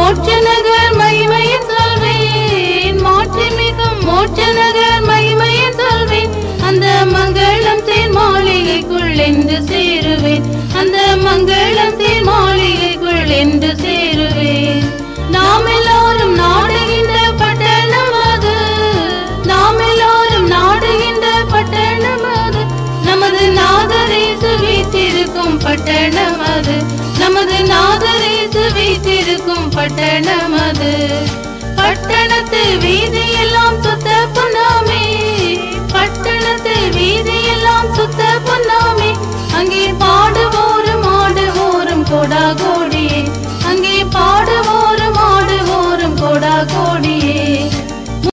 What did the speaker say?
மோட்ச நகர் மகிமையை சொல்வேன் மாற்றி மிகும் மோட்ச நகர் மகிமையை சொல்வேன் அந்த மங்களம் தேன் மாளிகைக்குள் என்று சேருவேன் அந்த மங்களம் தேன் மாளிகைக்குள் என்று சேருவேன் நாம் எல்லோரும் நாடுகின்ற பட்டணம் அது நாம் எல்லோரும் நாடுகின்ற பட்டணம் அது நமது நாதரேசு வீற்றிருக்கும் பட்டணம் அது நமது நாதரேசு வீற்றிருக்கும் பட்டணம் அது பட்டணத்து வீதி எல்லாம் சுத்த பொன்னாமே பட்டணத்து வீதி எல்லாம் சுத்த பொன்னாமே அங்கே பாடுவோரும் ஆடுவோரும் கொடாகோ